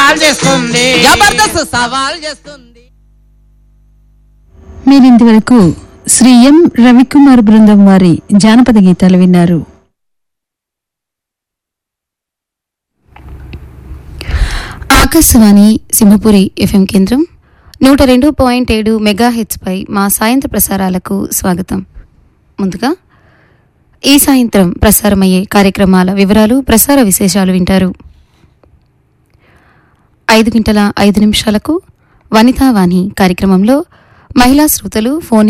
సవాల్ చేస్తుంది జబర్దస్త్ సవాల్ చేస్తుంది మీరు ఇంతవరకు శ్రీ ఎం రవికుమార్ బృందం వారి జానపద గీతాలు విన్నారు ఆకాశవాణి సింహపురి ఎఫ్ఎం కేంద్రం నూట రెండు పాయింట్ ఏడు మెగా పై మా సాయంత్ర ప్రసారాలకు స్వాగతం ముందుగా ఈ సాయంత్రం ప్రసారమయ్యే కార్యక్రమాల వివరాలు ప్రసార విశేషాలు వింటారు ఐదు గంటల ఐదు నిమిషాలకు వనితావాణి కార్యక్రమంలో మహిళా శ్రోతలు ఫోన్